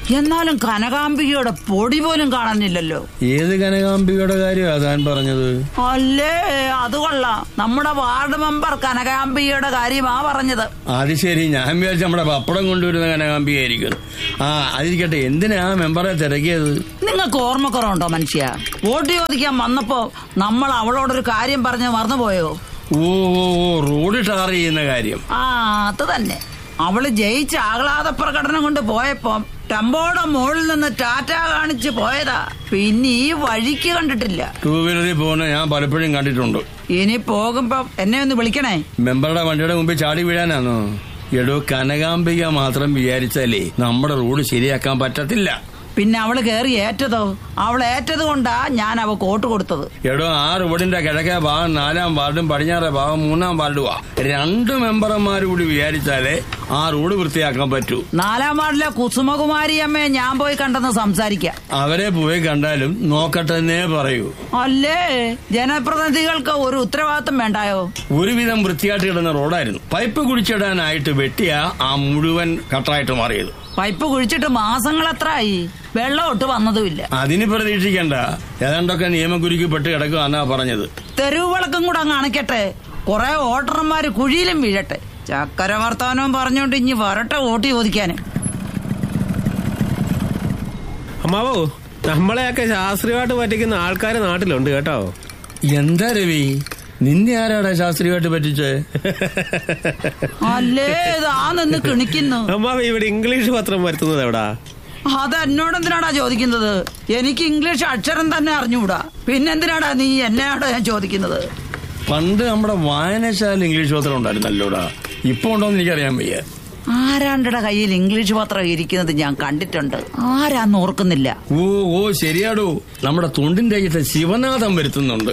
എന്നാലും കനകാംബികയുടെ പൊടി പോലും കാണാനില്ലല്ലോ ഏത് കനകാംബികയുടെ കാര്യമാണ് താൻ പറഞ്ഞത് അല്ലേ അത് കൊള്ളാം നമ്മുടെ വാർഡ് മെമ്പർ കനകാംബികയുടെ കാര്യമാ പറഞ്ഞത് അത് ശരി ഞാൻ വിചാരിച്ച നമ്മുടെ പപ്പടം കൊണ്ടുവരുന്ന കനകാംബികയായിരിക്കും ആ അതിരിക്കട്ടെ എന്തിനാ ആ മെമ്പറെ തിരക്കിയത് നിങ്ങൾക്ക് ഓർമ്മക്കുറവുണ്ടോ മനുഷ്യ വോട്ട് ചോദിക്കാൻ വന്നപ്പോ നമ്മൾ അവളോടൊരു കാര്യം പറഞ്ഞ് മറന്നുപോയോ ഓ ഓ ഓ റോഡ് ടാർ ചെയ്യുന്ന കാര്യം ആ അത് തന്നെ അവള് ജയിച്ച ആഹ്ലാദ പ്രകടനം കൊണ്ട് പോയപ്പോ ടെമ്പോടെ മുകളിൽ നിന്ന് ടാറ്റ കാണിച്ച് പോയതാ പിന്നെ ഈ വഴിക്ക് കണ്ടിട്ടില്ല ടൂ വീലറിൽ പോകുന്ന ഞാൻ പലപ്പോഴും കണ്ടിട്ടുണ്ട് ഇനി പോകുമ്പോ എന്നെ ഒന്ന് വിളിക്കണേ മെമ്പറുടെ വണ്ടിയുടെ മുമ്പിൽ ചാടി വീഴാനാണോ എടോ കനകാംബിക മാത്രം വിചാരിച്ചാലേ നമ്മുടെ റോഡ് ശരിയാക്കാൻ പറ്റത്തില്ല പിന്നെ അവള് കയറി ഏറ്റതോ അവൾ ഏറ്റത് കൊണ്ടാ ഞാൻ അവ കോട്ട് കൊടുത്തത് എടോ ആ റോഡിന്റെ കിഴക്കേ ഭാഗം നാലാം വാർഡും പടിഞ്ഞാറേ ഭാഗം മൂന്നാം വാർഡുവാ രണ്ട് മെമ്പർമാർ കൂടി വിചാരിച്ചാലേ ആ റോഡ് വൃത്തിയാക്കാൻ പറ്റൂ നാലാം വാർഡിലെ കുസുമകുമാരി അമ്മയെ ഞാൻ പോയി കണ്ടെന്ന് സംസാരിക്കാം അവരെ പോയി കണ്ടാലും നോക്കട്ടെന്നേ പറയൂ അല്ലേ ജനപ്രതിനിധികൾക്ക് ഒരു ഉത്തരവാദിത്വം വേണ്ടായോ ഒരുവിധം വൃത്തിയായിട്ട് കിടന്ന റോഡായിരുന്നു പൈപ്പ് കുടിച്ചിടാനായിട്ട് വെട്ടിയ ആ മുഴുവൻ കട്ടായിട്ട് മാറിയത് പൈപ്പ് കുഴിച്ചിട്ട് മാസങ്ങൾ എത്രയായി വെള്ളം ഒട്ട് വന്നതുമില്ല അതിന് പ്രതീക്ഷിക്കണ്ട ഏതാണ്ടൊക്കെ നിയമക്കുരുക്കി പെട്ട് കിടക്കുകയെന്നാ പറഞ്ഞത് തെരുവ് വിളക്കും കൂടെ അങ്ങ് അണയ്ക്കട്ടെ കുറെ വോട്ടർമാര് കുഴിയിലും വീഴട്ടെ ചക്കര വർത്തമാനവും പറഞ്ഞോണ്ട് ഇനി വരട്ടെ വോട്ട് ചോദിക്കാന് അമ്മാവോ നമ്മളെയൊക്കെ ശാസ്ത്രീയമായിട്ട് പറ്റിക്കുന്ന ആൾക്കാർ നാട്ടിലുണ്ട് കേട്ടോ എന്താ രവി നിന്നെ ആരാടാ ശാസ്ത്രീയമായിട്ട് പറ്റിച്ചേ അല്ലേ ഇതാ നിന്ന് കിണിക്കുന്നു അമ്മാവ ഇവിടെ ഇംഗ്ലീഷ് പത്രം വരുത്തുന്നത് എവിടാ അത് എന്നോട് എന്തിനാടാ ചോദിക്കുന്നത് എനിക്ക് ഇംഗ്ലീഷ് അക്ഷരം തന്നെ അറിഞ്ഞുകൂടാ പിന്നെന്തിനാടാ നീ എന്നെയാടോ ഞാൻ ചോദിക്കുന്നത് പണ്ട് നമ്മുടെ വായനശാല ഇംഗ്ലീഷ് പത്രം ഉണ്ടായിരുന്നല്ലോടാ ഇപ്പൊ ഉണ്ടോന്ന് എനിക്കറിയാൻ വയ്യ ആരാണ്ടയുടെ കയ്യിൽ ഇംഗ്ലീഷ് പത്രം ഇരിക്കുന്നത് ഞാൻ കണ്ടിട്ടുണ്ട് ആരാന്ന് ഓർക്കുന്നില്ല ഓ ഓ ശരിയാടോ നമ്മുടെ തൊണ്ടിന്റെ അയ്യത്തെ ശിവനാഥം വരുത്തുന്നുണ്ട്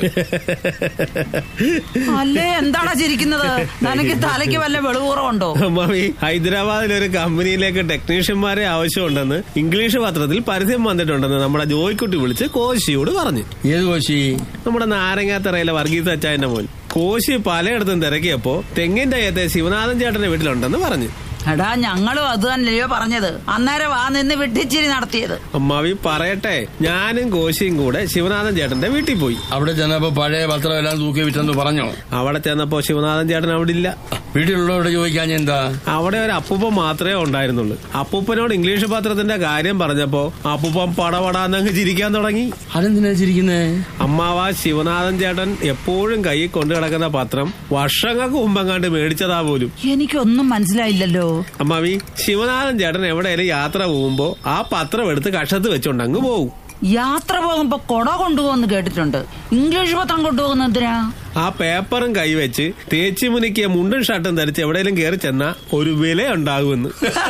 അല്ലേ എന്താടാ ചിരിക്കുന്നത് നിനക്ക് തലയ്ക്ക് വല്ല വെളുകൂറവുണ്ടോ അമ്മാവി ഹൈദരാബാദിൽ ഒരു കമ്പനിയിലേക്ക് ടെക്നീഷ്യന്മാരെ ആവശ്യമുണ്ടെന്ന് ഇംഗ്ലീഷ് പത്രത്തിൽ പരസ്യം വന്നിട്ടുണ്ടെന്ന് നമ്മുടെ ജോയ്ക്കുട്ടി വിളിച്ച് കോശിയോട് പറഞ്ഞു ഏത് കോശി നമ്മുടെ നാരങ്ങാത്തറയിലെ വർഗീസ് അച്ചായന്റെ മോൻ കോശി പലയിടത്തും തിരക്കിയപ്പോ തെങ്ങിന്റെ അയ്യത്തെ ശിവനാഥൻ ചേട്ടന്റെ വീട്ടിലുണ്ടെന്ന് പറഞ്ഞു എടാ ഞങ്ങളും അത് തന്നെയോ പറഞ്ഞത് അന്നേരം ആ നിന്ന് വിട്ടിച്ചിരി നടത്തിയത് അമ്മാവി പറയട്ടെ ഞാനും കോശിയും കൂടെ ശിവനാഥൻ ചേട്ടന്റെ വീട്ടിൽ പോയി അവിടെ ചെന്നപ്പോ പഴയ പത്രം എല്ലാം തൂക്കി വിറ്റെന്ന് പറഞ്ഞോ അവിടെ ചെന്നപ്പോ ശിവനാഥൻ ചേട്ടൻ അവിടെ ഇല്ല വീട്ടിലുള്ളവരോട് ചോദിക്കാൻ എന്താ അവിടെ ഒരു അപ്പൂപ്പൻ മാത്രമേ ഉണ്ടായിരുന്നുള്ളൂ അപ്പൂപ്പനോട് ഇംഗ്ലീഷ് പത്രത്തിന്റെ കാര്യം പറഞ്ഞപ്പോ അപ്പൂപ്പൻ പടപടാന്നങ്ങ് ചിരിക്കാൻ തുടങ്ങി അതെന്തിനാ ചിരിക്കുന്നേ അമ്മാവ ശിവനാഥൻ ചേട്ടൻ എപ്പോഴും കൈയിൽ കൊണ്ടു കിടക്കുന്ന പത്രം വർഷങ്ങൾക്ക് മുമ്പെങ്ങാണ്ട് മേടിച്ചതാ പോലും എനിക്കൊന്നും മനസ്സിലായില്ലല്ലോ അമ്മാവി ശിവനാഥൻ ചേട്ടൻ എവിടെയാലും യാത്ര പോകുമ്പോ ആ പത്രം എടുത്ത് കഷത്ത് വെച്ചോണ്ട് അങ്ങ് പോകും യാത്ര പോകുമ്പോ കൊട കൊണ്ടുപോകുന്നു കേട്ടിട്ടുണ്ട് ഇംഗ്ലീഷ് പത്രം കൊണ്ടുപോകുന്ന എന്തിനാ ആ പേപ്പറും കൈവച്ച് തേച്ചു മുനിക്കിയ മുണ്ടും ഷർട്ടും ധരിച്ച് എവിടെയെങ്കിലും കയറി ചെന്ന ഒരു വില ഉണ്ടാകുമെന്ന്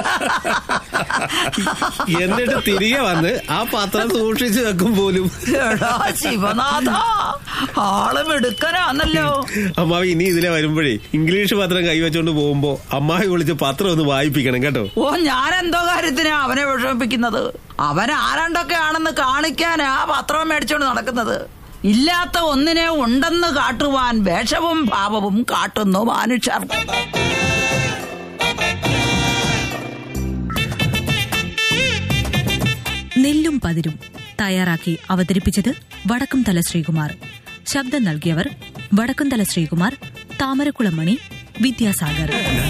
എന്നിട്ട് തിരികെ വന്ന് ആ പത്രം സൂക്ഷിച്ചു വെക്കും പോലും എടാ ശിവനാഥ ആള് മിടുക്കനാന്നല്ലോ അമ്മാവി ഇനി ഇതിലെ വരുമ്പോഴേ ഇംഗ്ലീഷ് പത്രം കൈവച്ചോണ്ട് പോകുമ്പോ അമ്മാവി വിളിച്ച് പത്രം ഒന്ന് വായിപ്പിക്കണം കേട്ടോ ഓ ഞാൻ എന്തോ കാര്യത്തിനാ അവനെ വിഷമിപ്പിക്കുന്നത് അവൻ ആരാണ്ടൊക്കെ ആണെന്ന് കാണിക്കാനാ പത്രം മേടിച്ചോണ്ട് നടക്കുന്നത് ഇല്ലാത്ത ഒന്നിനെ ഉണ്ടെന്ന് കാട്ടുവാൻ വേഷവും ഭാവവും കാട്ടുന്നു മനുഷ്യർ നെല്ലും പതിരും തയ്യാറാക്കി അവതരിപ്പിച്ചത് വടക്കുംതല ശ്രീകുമാർ ശബ്ദം നൽകിയവർ വടക്കുംതല ശ്രീകുമാർ താമരക്കുളമണി വിദ്യാസാഗർ